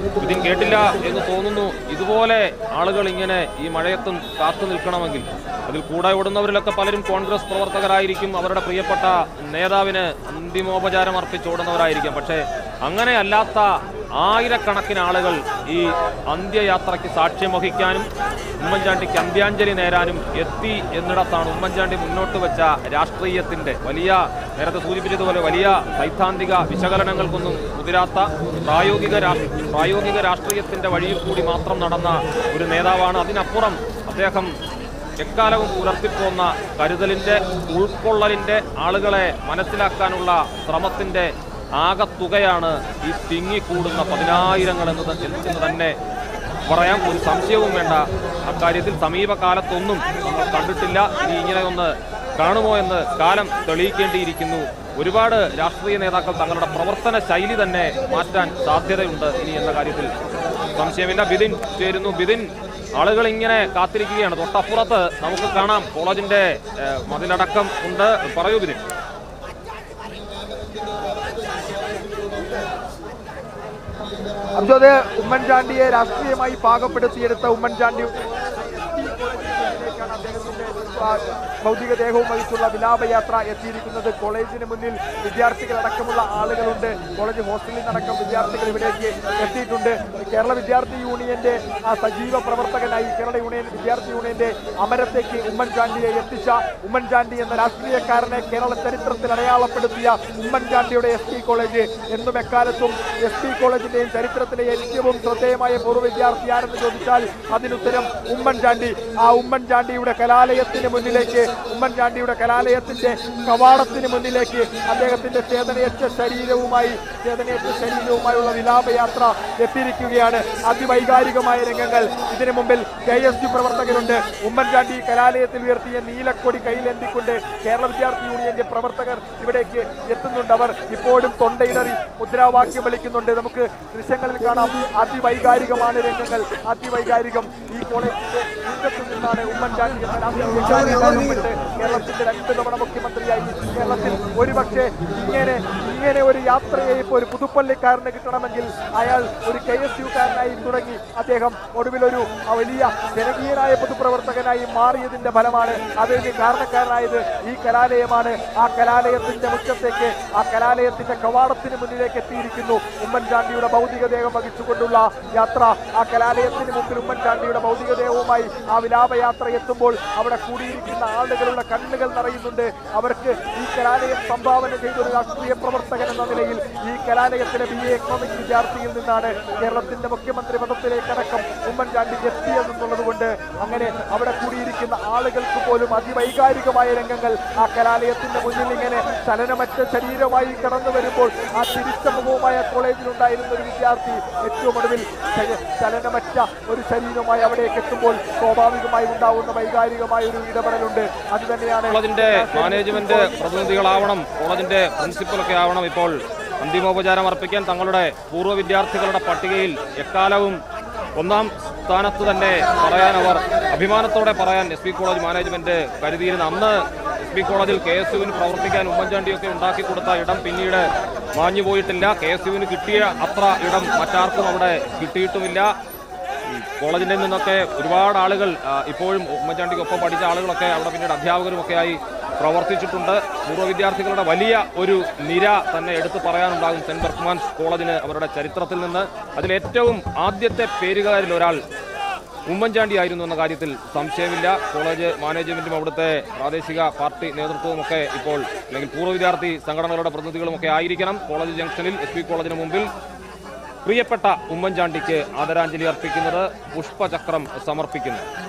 ഇതിൻ കേട്ടില്ല എന്ന് തോന്നുന്നു ഇതുപോലെ ആളുകൾ ഇങ്ങനെ ഈ മഴയത്തും കാത്തു നിൽക്കണമെങ്കിൽ അതിൽ കൂടെ ഓടുന്നവരിലൊക്കെ പലരും കോൺഗ്രസ് പ്രവർത്തകരായിരിക്കും അവരുടെ പ്രിയപ്പെട്ട നേതാവിന് അന്തിമോപചാരം അർപ്പിച്ചോടുന്നവരായിരിക്കാം പക്ഷേ അങ്ങനെ അല്ലാത്ത ആയിരക്കണക്കിന് ആളുകൾ ഈ അന്ത്യയാത്രയ്ക്ക് സാക്ഷ്യം വഹിക്കാനും ഉമ്മൻചാണ്ടിക്ക് അന്ത്യാഞ്ജലി നേരാനും എത്തി എന്നിടത്താണ് ഉമ്മൻചാണ്ടി മുന്നോട്ട് വെച്ച രാഷ്ട്രീയത്തിന്റെ വലിയ നേരത്തെ സൂചിപ്പിച്ചതുപോലെ വലിയ സൈദ്ധാന്തിക വിശകലനങ്ങൾക്കൊന്നും മുതിരാത്ത പ്രായോഗിക രാ- പ്രായോഗിക രാഷ്ട്രീയത്തിന്റെ വഴിയിൽ കൂടി മാത്രം നടന്ന ഒരു നേതാവാണ് അതിനപ്പുറം അദ്ദേഹം എക്കാലവും പുലർത്തിപ്പോന്ന കരുതലിന്റെ ഉൾക്കൊള്ളലിന്റെ ആളുകളെ മനസ്സിലാക്കാനുള്ള ശ്രമത്തിന്റെ ആകത്തുകയാണ് ഈ തിങ്ങിക്കൂടുന്ന പതിനായിരങ്ങൾ എന്നത് എന്ന് തന്നെ പറയാം ഒരു സംശയവും വേണ്ട അക്കാര്യത്തിൽ സമീപകാലത്തൊന്നും നമ്മൾ കണ്ടിട്ടില്ല ഇനി ഇങ്ങനെ ഒന്ന് കാണുമോ എന്ന് കാലം തെളിയിക്കേണ്ടിയിരിക്കുന്നു ഒരുപാട് രാഷ്ട്രീയ നേതാക്കൾ തങ്ങളുടെ പ്രവർത്തന ശൈലി തന്നെ മാറ്റാൻ സാധ്യതയുണ്ട് ഇനി എന്ന കാര്യത്തിൽ സംശയമില്ല ബിദിൻ ചേരുന്നു ബിദിൻ ആളുകൾ ഇങ്ങനെ കാത്തിരിക്കുകയാണ് തൊട്ടപ്പുറത്ത് നമുക്ക് കാണാം കോളേജിന്റെ ഏഹ്, മതിലടക്കം ഉണ്ട് പറയൂ ബിദിൻ അബ്ജോദ് ഉമ്മൻചാണ്ടിയെ രാഷ്ട്രീയമായി പാകപ്പെടുത്തിയെടുത്ത ഉമ്മൻചാണ്ടി അദ്ദേഹത്തിന്റെ ആ, ഭൗതിക ദേഹവും വഹിച്ചുള്ള വിലാപയാത്ര എത്തിയിരിക്കുന്നത് കോളേജിന് മുന്നിൽ വിദ്യാർത്ഥികളടക്കമുള്ള ആളുകളുണ്ട് കോളേജ് ഹോസ്റ്റലിൽ നിന്നടക്കം വിദ്യാർത്ഥികൾ ഇവിടേക്ക് എത്തിയിട്ടുണ്ട് കേരള വിദ്യാർത്ഥി യൂണിയന്റെ ആ സജീവ പ്രവർത്തകനായി കേരള യൂണിയൻ വിദ്യാർത്ഥി യൂണിയന്റെ അമരത്തേക്ക് ഉമ്മൻചാണ്ടിയെ എത്തിച്ച ഉമ്മൻചാണ്ടി എന്ന രാഷ്ട്രീയക്കാരനെ കേരള ചരിത്രത്തിൽ അടയാളപ്പെടുത്തിയ ഉമ്മൻചാണ്ടിയുടെ എസ് പി കോളേജ് എന്നും എക്കാലത്തും എസ് പി കോളേജിന്റെയും ചരിത്രത്തിലെ ഏറ്റവും ശ്രദ്ധേയമായ പൂർവ്വ വിദ്യാർത്ഥി ആരെന്ന് ചോദിച്ചാൽ അതിനുത്തരം ഉമ്മൻചാണ്ടി ആ ഉമ്മൻചാണ്ടിയുടെ കലാലയത്തിന് മുന്നിലേക്ക് ഉമ്മൻചാണ്ടിയുടെ കലാലയത്തിന്റെ കവാടത്തിന് മുന്നിലേക്ക് അദ്ദേഹത്തിന്റെ ചേതനയറ്റ ശരീരവുമായി ചേതനയറ്റ ശരീരവുമായുള്ള വിലാപയാത്ര എത്തിയിരിക്കുകയാണ് അതിവൈകാരികമായ രംഗങ്ങൾ ഇതിനു മുമ്പിൽ കെ എസ് യു പ്രവർത്തകരുണ്ട് ഉമ്മൻചാണ്ടി കലാലയത്തിൽ ഉയർത്തിയ നീലക്കൊടി കയ്യിലെന്തിക്കൊണ്ട് കേരള വിദ്യാർത്ഥി യൂണിയന്റെ പ്രവർത്തകർ ഇവിടേക്ക് എത്തുന്നുണ്ട് അവർ ഇപ്പോഴും തൊണ്ടയിടറി മുദ്രാവാക്യം വിളിക്കുന്നുണ്ട് നമുക്ക് ദൃശ്യങ്ങളിൽ കാണാം അതിവൈകാരികമാണ് രംഗങ്ങൾ അതിവൈകാരികം ഈ കോളേജിന്റെ മുറ്റത്ത് നിന്നാണ് ഉമ്മൻചാണ്ടി എന്ന രാഷ്ട്രീയക്കാരനെ ബന്ധപ്പെട്ട് കേരളത്തിന്റെ രണ്ട് തവണ മുഖ്യമന്ത്രിയായി കേരളത്തിൽ ഒരുപക്ഷെ ഇങ്ങനെ ഇങ്ങനെ ഒരു യാത്രയെ ഇപ്പോൾ ഒരു പുതുപ്പള്ളിക്കാരന് കിട്ടണമെങ്കിൽ അയാൾ ഒരു കെ എസ് യുക്കാരനായി തുടങ്ങി അദ്ദേഹം ഒടുവിൽ ഒരു ആ വലിയ ജനകീയനായ പൊതുപ്രവർത്തകനായി മാറിയതിന്റെ ഫലമാണ് അതിന് കാരണക്കാരനായത് ഈ കലാലയമാണ് ആ കലാലയത്തിന്റെ മുറ്റത്തേക്ക് ആ കലാലയത്തിന്റെ കവാടത്തിന് മുന്നിലേക്ക് എത്തിയിരിക്കുന്നു ഉമ്മൻചാണ്ടിയുടെ ഭൗതിക ദേഹം വഹിച്ചുകൊണ്ടുള്ള യാത്ര ആ കലാലയത്തിന് മുമ്പിൽ ഉമ്മൻചാണ്ടിയുടെ ഭൗതിക ദേഹവുമായി ആ വിലാപയാത്ര എത്തുമ്പോൾ അവിടെ കൂടിയിരിക്കുന്ന ആളുകളുടെ കണ്ണുകൾ നിറയുന്നുണ്ട് അവർക്ക് ഈ കലാലയം സംഭാവന ചെയ്ത ഒരു രാഷ്ട്രീയ പ്രവർത്തകൻ എന്ന നിലയിൽ ഈ കലാലയത്തിലെ ബി എ എക്കണോമിക്സ് വിദ്യാർത്ഥിയിൽ നിന്നാണ് കേരളത്തിന്റെ മുഖ്യമന്ത്രി പദത്തിലേക്കടക്കം ഉമ്മൻചാണ്ടി എത്തിയതെന്നുള്ളത് കൊണ്ട് അങ്ങനെ അവിടെ കൂടിയിരിക്കുന്ന ആളുകൾക്ക് പോലും അതിവൈകാരികമായ രംഗങ്ങൾ ആ കലാലയത്തിന്റെ മുന്നിൽ ഇങ്ങനെ ചലനമറ്റ ശരീരമായി കടന്നു വരുമ്പോൾ ആ തിരിച്ച മുഖവുമായ കോളേജിലുണ്ടായിരുന്ന ഒരു വിദ്യാർത്ഥി ഏറ്റവും ഒടുവിൽ ചല- ചലനമറ്റ ഒരു ശരീരമായി അവിടേക്ക് എത്തുമ്പോൾ സ്വാഭാവികമായി ഉണ്ടാവുന്ന വൈകാരികമായ ഒരു ഇടപെടലുണ്ട് അത് തന്നെയാണ് കോളേജിന്റെ മാനേജ്മെന്റ് പ്രതിനിധികളാവണം കോളേജിന്റെ പ്രിൻസിപ്പലൊക്കെ ആവണം ഇപ്പോൾ അന്തിമോപചാരം അർപ്പിക്കാൻ തങ്ങളുടെ പൂർവ്വ വിദ്യാർത്ഥികളുടെ പട്ടികയിൽ എക്കാലവും ഒന്നാം സ്ഥാനത്ത് തന്നെ പറയാൻ അവർ അഭിമാനത്തോടെ പറയാൻ എസ് പി കോളേജ് മാനേജ്മെന്റ് കരുതിയിരുന്ന അന്ന് എസ് പി കോളേജിൽ കെ എസ് യുവിന് പ്രവർത്തിക്കാൻ ഉമ്മൻചാണ്ടിയൊക്കെ ഉണ്ടാക്കി കൊടുത്ത ഇടം പിന്നീട് മാഞ്ഞു പോയിട്ടില്ല കെ എസ് യുവിന് കിട്ടിയ അത്ര ഇടം മറ്റാർക്കും അവിടെ കിട്ടിയിട്ടുമില്ല ഈ കോളേജിൽ നിന്നൊക്കെ ഒരുപാട് ആളുകൾ ആ, ഇപ്പോഴും ഉമ്മൻചാണ്ടിക്കൊപ്പം പഠിച്ച ആളുകളൊക്കെ അവിടെ പിന്നീട് അധ്യാപകരും ഒക്കെ ആയി പ്രവർത്തിച്ചിട്ടുണ്ട് പൂർവ്വ വിദ്യാർത്ഥികളുടെ വലിയ ഒരു നിര തന്നെ എടുത്തു പറയാനുണ്ടാകും സെന്റ് ബർക്ക്മാൻസ് കോളേജിന് അവരുടെ ചരിത്രത്തിൽ നിന്ന് അതിലേറ്റവും ആദ്യത്തെ പേരുകാരിൽ ഒരാൾ ഉമ്മൻചാണ്ടി ആയിരുന്നു എന്ന കാര്യത്തിൽ സംശയമില്ല കോളേജ് മാനേജ്മെന്റും അവിടുത്തെ പ്രാദേശിക പാർട്ടി നേതൃത്വവും ഒക്കെ ഇപ്പോൾ അല്ലെങ്കിൽ പൂർവ്വ വിദ്യാർത്ഥി സംഘടനകളുടെ പ്രതിനിധികളും ഒക്കെ ആയിരിക്കണം കോളേജ് ജംഗ്ഷനിൽ എസ് പി കോളേജിന് മുമ്പിൽ പ്രിയപ്പെട്ട ഉമ്മൻചാണ്ടിക്ക് ആദരാഞ്ജലി അർപ്പിക്കുന്നത് പുഷ്പചക്രം സമർപ്പിക്കുന്നു